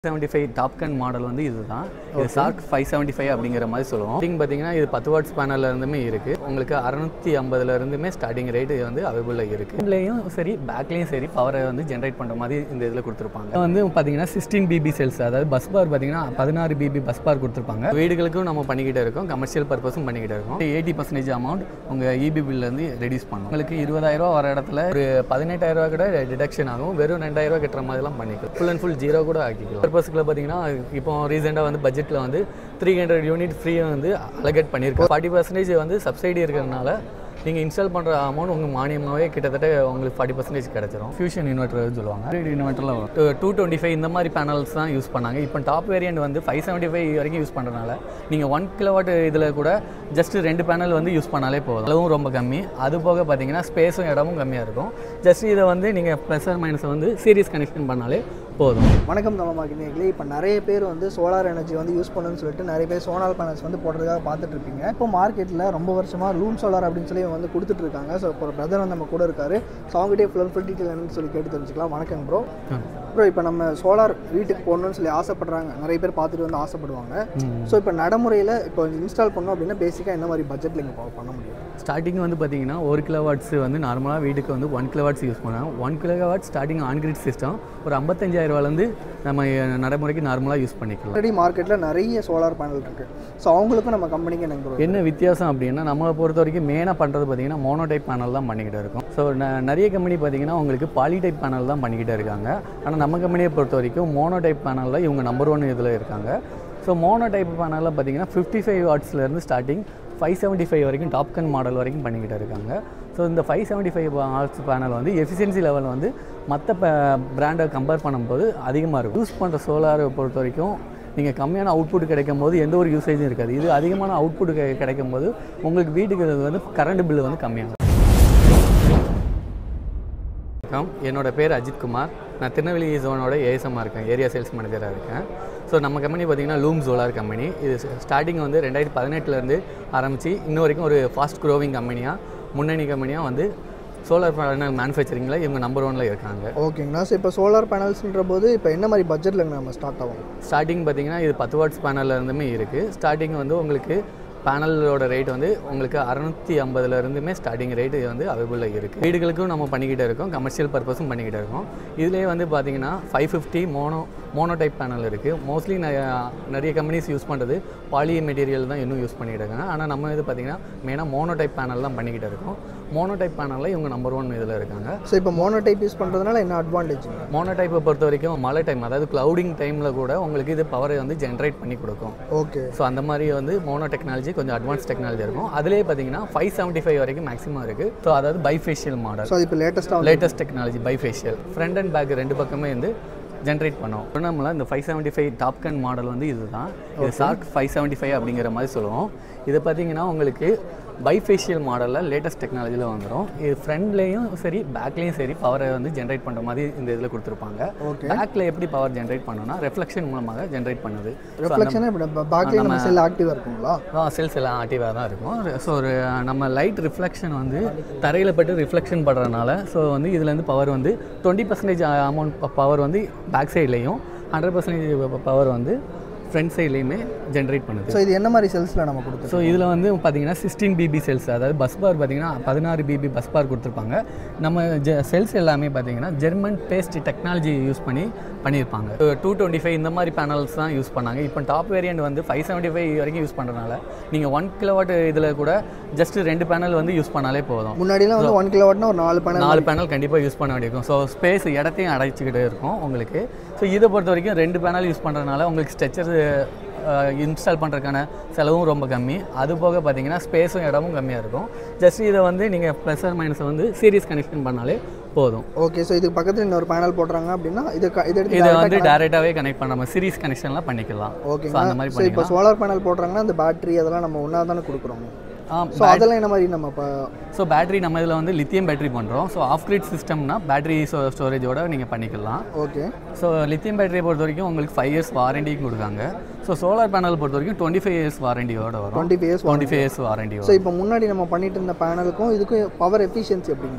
Seventy five TOPCon model வந்து இதுதான் இது சார்க் ஃபைவ் செவன்டி ஃபைவ் அப்படிங்கிற மாதிரி சொல்லுவோம் ஸ்டார்டிங் பார்த்தீங்கன்னா இது பத்து வாட்ஸ் பேனல்ல இருந்துமே இருக்கு உங்களுக்கு அறுநூத்தி ஐம்பதுல இருந்துமே ஸ்டார்டிங் ரேட் வந்து அவைபிளாக இருக்கு இதுலேயும் சரி பேக்லேயும் சரி பவரை வந்து ஜென்ரேட் பண்ணுற மாதிரி இந்த இதில் கொடுத்துருப்பாங்க இது வந்து பார்த்தீங்கன்னா சிக்ஸ்டீன் பிபி செல்ஸ் அதாவது பஸ் பார் பார்த்தீங்கன்னா பதினாறு பிபி பஸ் பார் கொடுத்துருப்பாங்க வீடுகளுக்கும் நம்ம பண்ணிக்கிட்டே இருக்கோம் கமர்ஷியல் பர்பஸும் பண்ணிக்கிட்டே இருக்கோம் எயிட்டி பர்சன்டேஜ் அமௌண்ட் உங்கள் இபி பில்லேருந்து ரெடியூஸ் பண்ணும் உங்களுக்கு இருபதாயிரம் ரூபா வர இடத்துல ஒரு பதினெட்டாயிரம் ரூபா கூட டிடக்ஷன் ஆகும் வெறும் ரெண்டாயிரம் ரூபா கட்டுற மாதிரிலாம் பண்ணிக்கலாம் ஃபுல் அண்ட் ஃபுல் ஜீரோ கூட ஆக்கிக்கலாம் பர்பஸ்க்குள்ள பார்த்தீங்கன்னா இப்போ ரீசெண்டாக வந்து பட்ஜெட்டில் வந்து த்ரீ ஹண்ட்ரட் யூனிட் ஃப்ரீயாக வந்து அலகேட் பண்ணியிருக்கோம் ஃபார்ட்டி பர்சன்டேஜ் வந்து சப்சிடி இருக்கிறதுனால நீங்கள் இன்ஸ்டால் பண்ணுற அமௌண்ட் உங்கள் மானியமாகவே கிட்டத்தட்ட உங்களுக்கு ஃபார்ட்டி பர்சன்டேஜ் கிடச்சிரும் ஃபியூஷன் இன்வெர்டர் சொல்லுவாங்க இன்வெர்ட்டரில் வரும் டூ டுவெண்ட்டி ஃபைவ் இந்த மாதிரி பேனல்ஸ் தான் யூஸ் பண்ணாங்க இப்போ டாப் வேரியன்ட் வந்து ஃபைவ் செவன்ட்டி ஃபைவ் வரைக்கும் யூஸ் பண்ணுறதுனால நீங்கள் ஒன் கிலோவாட் இதில் கூட ஜஸ்ட் ரெண்டு பேனல் வந்து யூஸ் பண்ணாலே போதும் அளவும் ரொம்ப கம்மி அது போக பார்த்தீங்கன்னா ஸ்பேஸும் இடமும் கம்மியாக இருக்கும் ஜஸ்ட் இதை வந்து நீங்கள் ப்ளஸ் ஆர் மைனஸை வந்து சீரியஸ் கனெக்ஷன் பண்ணாலே போதும் வணக்கம் தமமாக்கினீங்களே இப்போ நிறைய பேர் வந்து சோலார் எனர்ஜி வந்து யூஸ் பண்ணணும்னு சொல்லிட்டு நிறைய பேர் சோலார் பேனல்ஸ் வந்து போடுறதுக்காக பார்த்துட்டு இருப்பீங்க இப்போ மார்க்கெட்டில் ரொம்ப வருஷமாக லூம் சோலார் அப்படின்னு சொல்லி வந்து கொடுத்துட்டு இருக்காங்க ஸோ இப்போ ஒரு பிரதர் வந்து நம்ம கூட இருக்காரு ஸோ அவங்ககிட்டே ஃபுல் ஃபுல் டீட்டெயில் என்னன்னு சொல்லி கேட்டு தெரிஞ்சுக்கலாம் வணக்கம் ப்ரோ ப்ரோ இப்போ நம்ம சோலார் வீட்டுக்கு போடணும்னு சொல்லி ஆசைப்படுறாங்க நிறைய பேர் பார்த்துட்டு வந்து ஆசைப்படுவாங்க ஸோ இப்போ நடைமுறையில் இப்போ இன்ஸ்டால் பண்ணோம் அப்படின்னா பேசிக்காக என்ன மாதிரி பட்ஜெட்டில் இங்கே பண்ண முடியும் ஸ்டார்டிங் வந்து பார்த்தீங்கன்னா ஒரு கிலோ வாட்ஸ் வந்து நார்மலாக வீட்டுக்கு வந்து ஒன் கிலோ வாட்ஸ் யூஸ் பண்ணுவோம் one kilo watt starting on grid system ஒரு ஐம்பத்தஞ்சாயிரம் ரூபாலேருந்து நம்ம நடைமுறைக்கு நார்மலாக யூஸ் பண்ணிக்கலாம் ஆல்ரெடி மார்க்கெட்டில் நிறைய சோலார் பேனல் இருக்குது ஸோ அவங்களுக்கும் நம்ம கம்பெனிக்கு என்ன ப்ரோ என்ன வித்தியாசம் அப்படின்னா நம்மளை பொறுத்த வரைக்கும் மெயினாக பண்ணுறது பார்த்தீங்கன்னா மோனோடைப் பேனல் தான் பண்ணிக்கிட்டு இருக்கோம் ஸோ நிறைய கம்பெனி பார்த்தீங்கன்னா உங்களுக்கு பாலிடைப் பேனல் தான் பண்ணிக்கிட்டு இருக்காங்க ஆனால் நம்ம கம்பெனியை பொறுத்த வரைக்கும் மோனோடைப் பேனலில் இவங்க நம்பர் ஒன் இதில் இருக்காங்க ஸோ மோனோடைப் பேனலில் பார்த்தீங்கன்னா ஃபிஃப்டி ஃபைவ் வாட்ஸ்லேருந்து ஸ்டார்டிங் ஃபைவ் செவன்ட்டி ஃபைவ் வரைக்கும் டாப்கன் மாடல் வரைக்கும் பண்ணிக்கிட்டு இருக்காங்க ஸோ இந்த five seventy five watts panel வந்து எஃபிஷியன்சி லெவல் வந்து மற்ற பிராண்டை கம்பேர் பண்ணும்போது அதிகமாக இருக்கும் யூஸ் பண்ணுற சோலாரை பொறுத்த வரைக்கும் நீங்கள் கம்மியான அவுட்புட் கிடைக்கும் போது எந்த ஒரு யூசேஜும் இருக்காது இது அதிகமான அவுட்புட் கிடைக்கும் போது உங்களுக்கு வீட்டுக்கு இது வந்து கரண்ட் பில்லு வந்து கம்மியாகும் வணக்கம் என்னோட பேர் அஜித் குமார் நான் திருநெல்வேலி ஜோனோட ஏஎஸ்எம்மாக இருக்கேன் ஏரியா சேல்ஸ் மேனேஜராக இருக்கேன் ஸோ நம்ம கம்பெனி பார்த்திங்கன்னா லூம் சோலார் கம்பெனி இது ஸ்டார்டிங் வந்து ரெண்டாயிரத்தி பதினெட்டுலேருந்து ஆரம்பித்து இன்ன வரைக்கும் ஒரு ஃபாஸ்ட் க்ரோவிங் கம்பெனியாக முன்னணி கம்பெனியாக வந்து சோலார் பேனல் மேனுஃபேக்சரிங்கில் இவங்க நம்பர் ஒனில் இருக்காங்க ஓகேங்கண்ணா ஸோ இப்போ சோலார் பேனல்ஸ்ன்ற போது இப்போ என்ன மாதிரி பட்ஜெட்டில் நம்ம ஸ்டார்ட் ஆகும் ஸ்டார்டிங் பார்த்தீங்கன்னா இது பத்து வாட்ஸ் பேனல்ல இருந்துமே இருக்குது ஸ்டார்டிங் வந்து உங்களுக்கு பேனலோட ரேட் வந்து உங்களுக்கு அறநூற்றி ஐம்பதுல இருந்துமே ஸ்டார்டிங் ரேட் வந்து அவைபிளாக இருக்குது வீடுகளுக்கும் நம்ம பண்ணிக்கிட்டே இருக்கோம் கமர்ஷியல் பர்பஸும் பண்ணிக்கிட்டே இருக்கோம் இதுலேயே வந்து பார்த்தீங்கன்னா five fifty mono mono type panel இருக்குது மோஸ்ட்லி நிறைய கம்பெனிஸ் யூஸ் பண்ணுறது பாலி மெட்டீரியல் தான் இன்னும் யூஸ் பண்ணிக்கிட்டு இருக்காங்க ஆனால் நம்ம இது பார்த்தீங்கன்னா மெயினாக மோனோ டைப் பேனல் தான் பண்ணிக்கிட்டு இருக்கோம் மோனோ டைப் பேனலில் இவங்க நம்பர் ஒன் இதில் இருக்காங்க ஸோ இப்போ மோனோ டைப் யூஸ் பண்ணுறதுனால என்ன அட்வான்டேஜ் மோனோ டைப்பை பொறுத்த வரைக்கும் மழை டைம் அதாவது க்ளவுடிங் டைமில் கூட உங்களுக்கு இது பவரை வந்து ஜென்ரேட் பண்ணி கொடுக்கும் ஓகே ஸோ அந்த மாதிரி வந்து மோனோ டெக்னாலஜி கொஞ்சம் அட்வான்ஸ் டெக்னாலஜி இருக்கும் அதுலேயே பார்த்தீங்கன்னா ஃபைவ் செவன்ட்டி ஃபைவ் வரைக்கும் மேக்ஸிமம் இருக்குது ஸோ அதாவது பைஃபேஷியல் மாடல் ஸோ அது இப்போ லேட்டஸ்ட்டாக latest technology bifacial front and back ரெண்டு பக்கமே வந்து ஜென்ரேட் பண்ணோம் நம்மள இந்த five seventy five TOPCon model வந்து இதுதான் இது சார்க் ஃபைவ் செவன்ட்டி ஃபைவ் அப்படிங்கிற மாதிரி சொல்லுவோம் இது பார்த்தீங்கன்னா உங்களுக்கு பைஃபேஷியல் மாடலில் லேட்டஸ்ட் டெக்னாலஜியில் வந்துடும் இது ஃப்ரண்ட்லேயும் சரி பேக்லேயும் சரி பவரை வந்து ஜென்ரேட் பண்ணுற மாதிரி இந்த இதில் கொடுத்துருப்பாங்க Okay. பேக்கில் எப்படி பவர் ஜென்ரேட் பண்ணணும்னா ரெஃப்ளெக்ஷன் மூலமாக ஜென்ரேட் பண்ணுது ரிஃப்ளெக்ஷனே இப்போ பேக்லேயே நம்ம செல் ஆக்டிவாக இருக்குங்களா செல்ஸ் எல்லாம் ஆக்டிவாக தான் இருக்கும் ஸோ ஒரு நம்ம லைட் ரிஃப்ளெக்ஷன் வந்து தரையில் பட்டு ரிஃப்ளெக்ஷன் படுறதுனால ஸோ வந்து இதுலேருந்து பவர் வந்து டுவெண்ட்டி பர்சன்டேஜ் அமௌண்ட் பவர் வந்து பேக் சைட்லேயும் ஹண்ட்ரட் பர்சன்டேஜ் பவர் வந்து ஃப்ரண்ட் சைட்லேயுமே ஜென்ரேட் பண்ணுது ஸோ இது என்ன மாதிரி செல்ஸில் நம்ம கொடுத்துருக்கோம் ஸோ இதில் வந்து பார்த்தீங்கன்னா சிக்ஸ்டீன் பிபி செல்ஸ் அதாவது பஸ் பார் பார்த்தீங்கன்னா பதினாறு பிபி பஸ் பார் கொடுத்துருப்பாங்க நம்ம ஜெ செல்ஸ் எல்லாமே பார்த்தீங்கன்னா ஜெர்மன் பேஸ்ட் டெக்னாலஜி யூஸ் பண்ணி பண்ணியிருப்பாங்க டூ டுவெண்ட்டி ஃபைவ் இந்த மாதிரி பேனல்ஸ் தான் யூஸ் பண்ணாங்க இப்போ டாப் வேரியன்ட் வந்து ஃபைவ் செவன்ட்டி ஃபைவ் வரைக்கும் யூஸ் பண்ணுறதுனால நீங்கள் ஒன் கிலோவாட் இதில் கூட ஜஸ்ட் ரெண்டு பேனல் வந்து யூஸ் பண்ணாலே போதும் முன்னாடிலாம் வந்து ஒன் கிலோவாட்னா ஒரு நாலு பேனல் நாலு பேனல் கண்டிப்பாக யூஸ் பண்ண வேண்டியிருக்கும் ஸோ ஸ்பேஸ் இடத்தையும் அடைச்சிக்கிட்டு இருக்கும் உங்களுக்கு ஸோ இதை பொறுத்த வரைக்கும் ரெண்டு பேனல் யூஸ் பண்ணுறதுனால உங்களுக்கு ஸ்ட்ரெச்சர் இன்ஸ்டால் பண்ணுறதுக்கான செலவும் ரொம்ப கம்மி அது போக பார்த்தீங்கன்னா ஸ்பேஸும் இடமும் கம்மியாக இருக்கும் ஜஸ்ட் இதை வந்து நீங்கள் ப்ளஸ் ஆர் மைனஸை வந்து சீரியஸ் கனெக்ஷன் பண்ணாலே போதும் ஓகே ஸோ இதுக்கு பக்கத்தில் இன்னொரு பேனல் போடுறாங்க அப்படின்னா இது க- இது எடுத்து இதை வந்து டேரெக்டாகவே கனெக்ட் பண்ண மாதிரி சீரியஸ் கனெக்ஷன்லாம் பண்ணிக்கலாம் ஓகே ஸோ அந்த மாதிரி ஸோ இப்போ பண்ணிக்கலாம் சோலார் பேனல் போடுறாங்கன்னா அந்த பேட்டரி அதெல்லாம் நம்ம ஒன்றா தானே கொடுக்குறோம் ஆ ஸோ அதெல்லாம் என்ன மாதிரி நம்ம இப்போ ஸோ பேட்டரி நம்ம இதில் வந்து லித்தியம் பேட்டரி பண்ணுறோம் ஸோ ஆஃப் கிரிட் சிஸ்டம்னா பேட்டரி ஸ்டோரேஜோட நீங்கள் பண்ணிக்கலாம் ஓகே ஸோ லித்தியம் பேட்டரியை பொறுத்த வரைக்கும் உங்களுக்கு ஃபைவ் இயர்ஸ் வாரண்டியும் கொடுக்காங்க ஸோ சோலார் பேனல் பொறுத்த வரைக்கும் டுவெண்ட்டி ஃபைவ் இயர்ஸ் வாரண்டியோட வரும் twenty five twenty five years warranty so இப்போ முன்னாடி நம்ம பண்ணிட்டு இருந்த பேனலுக்கும் இதுக்கும் பவர் எஃபிஷியன்சி எப்படிங்க இருக்கும்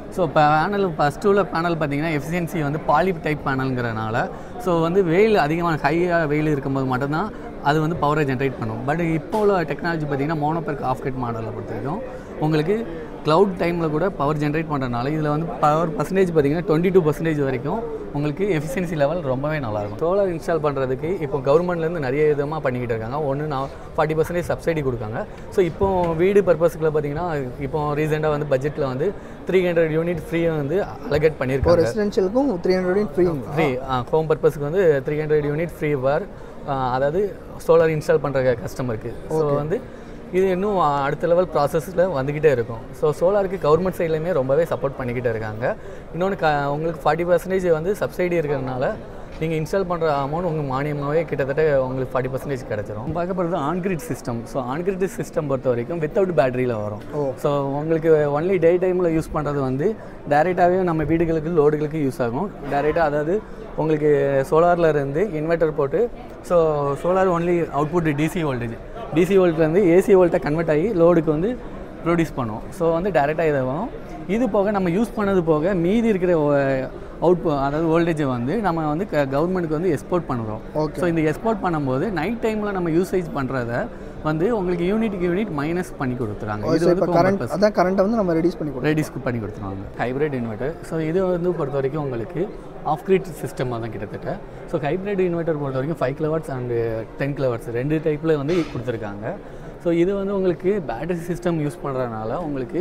ஸோ பேனல் ஃபஸ்ட்டு உள்ள பேனல் பார்த்தீங்கன்னா எஃபிஷியன்சி வந்து பாலி டைப் பேனலுங்கிறனால ஸோ வந்து வெயில் அதிகமான ஹையாக வெயில் இருக்கும்போது மட்டும்தான் அது வந்து பவரை ஜென்ரேட் பண்ணும் பட் இப்போ உள்ள டெக்னாலஜி பார்த்தீங்கன்னா மோனோபெர்க் ஆஃப் கட் மாடலை பொறுத்த வரைக்கும் உங்களுக்கு க்ளவுட் டைமில் கூட பவர் ஜென்ரேட் பண்ணுறதுனால இதில் வந்து பவர் பர்சன்டேஜ் பார்த்தீங்கன்னா டுவெண்ட்டி டூ பர்சன்டேஜ் வரைக்கும் உங்களுக்கு எஃபிஷியன்சி லெவல் ரொம்பவே நல்லாயிருக்கும் சோலார் இன்ஸ்டால் பண்ணுறதுக்கு இப்போ கவர்மெண்ட்லேருந்து நிறைய விதமாக பண்ணிக்கிட்டு இருக்காங்க ஒன்று நான் ஃபார்ட்டி பர்சன்டேஜ் சப்சிடி கொடுக்காங்க ஸோ இப்போ வீடு பர்பஸ்க்குள்ள பார்த்தீங்கன்னா இப்போ ரீசெண்டாக வந்து பட்ஜெட்டில் வந்து த்ரீ ஹண்ட்ரட் யூனிட் ஃப்ரீயாக வந்து அலகேட் இப்போ பண்ணியிருக்காங்க ரெசிடென்ஷியலுக்கும் three hundred free free home பர்பஸ்க்கு வந்து three hundred unit free for அதாவது சோலார் இன்ஸ்டால் பண்ணுற கஸ்டமருக்கு ஸோ வந்து இது இன்னும் அடுத்த லெவல் ப்ராசஸில் வந்துக்கிட்டே இருக்கும் ஸோ சோலாருக்கு கவர்மெண்ட் சைட்லேயுமே ரொம்பவே சப்போர்ட் பண்ணிக்கிட்டே இருக்காங்க இன்னொன்று க உங்களுக்கு ஃபார்ட்டி பர்சன்டேஜ் வந்து சப்சிடி இருக்கிறதுனால நீங்கள் இன்ஸ்டால் பண்ணுற அமௌண்ட் உங்கள் மானியமாகவே கிட்டத்தட்ட உங்களுக்கு ஃபார்ட்டி பர்சன்டேஜ் கிடச்சிரும் பார்க்க போகிறது on grid system so on grid system பொறுத்த வரைக்கும் வித்தவுட் பேட்டரியில் வரும் ஓ. ஸோ உங்களுக்கு ஒன்லி டே டைமில் யூஸ் பண்ணுறது வந்து டேரெக்டாகவே நம்ம வீடுகளுக்கு லோடுகளுக்கு யூஸ் ஆகும் டேரெக்டாக அதாவது உங்களுக்கு சோலாரில் இருந்து இன்வெர்ட்டர் போட்டு so solar only output DC voltage DC வோல்ட்லேருந்து ஏசி வோல்ட்டை கன்வெர்ட் ஆகி லோடுக்கு வந்து ப்ரொடியூஸ் பண்ணும் ஸோ வந்து டேரெக்டாக இதை வரும் இது போக நம்ம யூஸ் பண்ணது போக மீதி இருக்கிற அவுட் அதாவது வோல்டேஜை வந்து நம்ம வந்து கவர்மெண்ட்டுக்கு வந்து எக்ஸ்போர்ட் பண்ணுறோம் Okay. ஸோ இந்த எக்ஸ்போர்ட் பண்ணும்போது நைட் டைமில் நம்ம யூசேஜ் பண்ணுறத வந்து உங்களுக்கு யூனிட்டுக்கு யூனிட் மைனஸ் பண்ணி கொடுத்துறாங்க இது ஸோ வந்து இப்போ கரண்ட் அதான் கரண்ட்டை வந்து நம்ம ரெடியூஸ் பண்ணி கொடுப்போம் ரெடிஸ்க்கு பண்ணி கொடுத்துருவாங்க ஹைப்ரிட் இன்வெர்ட்டர் ஸோ இது வந்து பொறுத்த வரைக்கும் உங்களுக்கு ஆஃப் கிரிட் சிஸ்டமாக தான் கிட்டத்தட்ட ஸோ ஹைப்ரிட் இன்வெர்ட்டர் பொறுத்த வரைக்கும் five kilowatts and ten kilowatts ரெண்டு டைப்பில் வந்து கொடுத்துருக்காங்க ஸோ இது வந்து உங்களுக்கு பேட்டரி சிஸ்டம் யூஸ் பண்ணுறதுனால உங்களுக்கு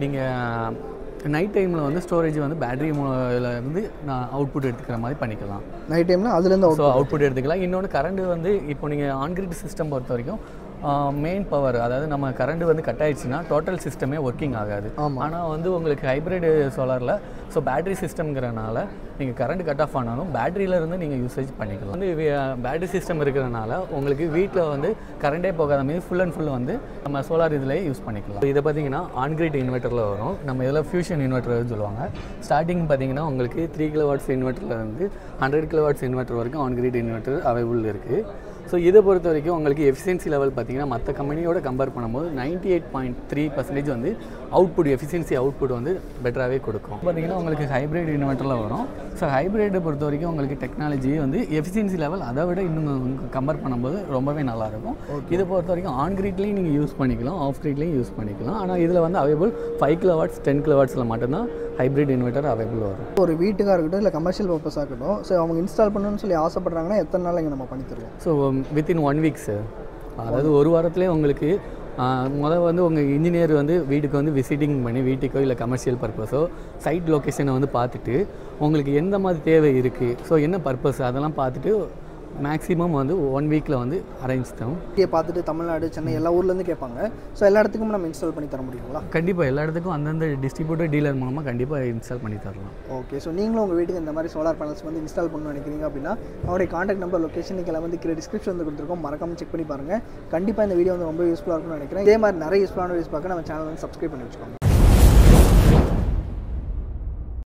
நீங்கள் நைட் டைமில் வந்து ஸ்டோரேஜ் வந்து பேட்டரி இருந்து நான் அவுட்புட் எடுத்துக்கிற மாதிரி பண்ணிக்கலாம் நைட் டைமில் அதுலேருந்து அவுட் ஸோ அவுட்புட் எடுத்துக்கலாம் இன்னொன்று கரண்ட் வந்து இப்போ நீங்கள் ஆன்கிரிட் சிஸ்டம் பொறுத்த வரைக்கும் மெயின் பவர் அதாவது நம்ம கரண்ட் வந்து கட் ஆயிடுச்சுன்னா டோட்டல் சிஸ்டமே ஒர்க்கிங் ஆகாது ஆமா. ஆனால் வந்து உங்களுக்கு ஹைப்ரிட் சோலாரில் ஸோ பேட்டரி சிஸ்டம்ங்கிறனால நீங்கள் கரண்ட் கட் ஆஃப் ஆனாலும் பேட்டரியில இருந்து நீங்கள் யூசேஜ் பண்ணிக்கலாம் வந்து பேட்டரி சிஸ்டம் இருக்கிறனால உங்களுக்கு வீட்டில் வந்து கரண்டே போகாத மாதிரி ஃபுல் அண்ட் ஃபுல் வந்து நம்ம சோலார் இதில் யூஸ் பண்ணிக்கலாம் இதை பார்த்தீங்கன்னா ஆன்கிரிட் இன்வெர்ட்டரில் வரும் நம்ம இதில் ஃபியூஷன் இன்வெர்ட்டர் சொல்லுவாங்க ஸ்டார்டிங் பார்த்தீங்கன்னா உங்களுக்கு த்ரீ கிலோ வாட்ஸ் இன்வெர்ட்டரில் இருந்து ஹண்ட்ரட் கிலோ வாட்ஸ் இன்வெர்ட்டர் வரைக்கும் ஆன்கிரிட் இன்வெர்ட்டர் அவைலபிள் இருக்குது ஸோ இதை பொறுத்த வரைக்கும் உங்களுக்கு எஃபிஷியன்சி லெவல் பார்த்தீங்கன்னா மற்ற கம்பெனியோட கம்பேர் பண்ணும்போது ninety eight point three percentage வந்து அவுட்புட் எஃபிஷியன்சி அவுட்புட் வந்து பெட்டராகவே கொடுக்கும் பார்த்தீங்கன்னா உங்களுக்கு ஹைப்ரிட் இன்வெர்ட்டரில் வரும் ஸோ ஹைப்ரிட்டை பொறுத்த வரைக்கும் உங்களுக்கு டெக்னாலஜி வந்து எஃபிஷியன்சி லெவல் அதை விட இன்னும் கம்பேர் பண்ணும்போது ரொம்பவே நல்லாயிருக்கும் இதை பொறுத்த வரைக்கும் ஆன் கிரீட்லேயும் நீங்கள் யூஸ் பண்ணிக்கலாம் ஆஃப் கிரீட்லேயும் யூஸ் பண்ணிக்கலாம் ஆனால் இதில் வந்து available five kilo watts ten kilo வாட்ஸில் மட்டும்தான் ஹைப்ரிட் இன்வெர்ட்டர் அவைலபிள் வரும் ஒரு வீட்டுக்காக இருக்கட்டும் இல்லை கமர்ஷியல் பர்பஸாக இருக்கட்டும் ஸோ அவங்க இன்ஸ்டால் பண்ணணும்னு சொல்லி ஆசைப்படுறாங்கன்னா எத்தனை நாள் இங்கே நம்ம பண்ணி தருவோம் ஸோ வித்தின் ஒன் வீக்ஸ் அதாவது ஒரு வாரத்திலே உங்களுக்கு முதல் வந்து உங்கள் இன்ஜினியர் வந்து வீட்டுக்கு வந்து விசிட்டிங் பண்ணி வீட்டுக்கோ இல்லை கமர்ஷியல் பர்பஸோ சைட் லொக்கேஷனை வந்து பார்த்துட்டு உங்களுக்கு எந்த மாதிரி தேவை இருக்குது ஸோ என்ன பர்பஸ் அதெல்லாம் பார்த்துட்டு மேக்ஸிமம் வந்து ஒன் வீக்கில் வந்து அரேஞ்ச் தரும் இங்கே பார்த்துட்டு தமிழ்நாடு சென்னை எல்லா ஊர்லேருந்து கேட்பாங்க ஸோ எல்லா இடத்துக்கும் நம்ம இன்ஸ்டால் பண்ணி தர முடியுங்களா கண்டிப்பாக எல்லா இடத்துக்கும் அந்தந்த டிஸ்ட்ரிபியூட்டர் டீலர் மூலமாக கண்டிப்பாக இன்ஸ்டால் பண்ணி தரலாம் ஓகே ஸோ நீங்களும் உங்கள் வீட்டுக்கு இந்த மாதிரி சோலார் பேனல்ஸ் வந்து இன்ஸ்டால் பண்ணணும்னு நினைக்கிறீங்க அப்படின்னா அவருடைய காண்டாக்ட் நம்பர் லொக்கேஷன் எல்லாம் வந்து கீழே டிஸ்கிரிப்ஷன் வந்து கொடுத்துருக்கோம் மறக்காம செக் பண்ணி பாருங்கள் கண்டிப்பாக இந்த வீடியோ வந்து ரொம்ப யூஸ்ஃபுல்லாக இருக்கும்னு நினைக்கிறேன் இதே மாதிரி நிறைய யூஸ்ஃபுல்லான வீடியோஸ் பார்க்க நம்ம சேனல் வந்து சப்ஸ்கிரைப் பண்ணி வச்சுக்கோங்க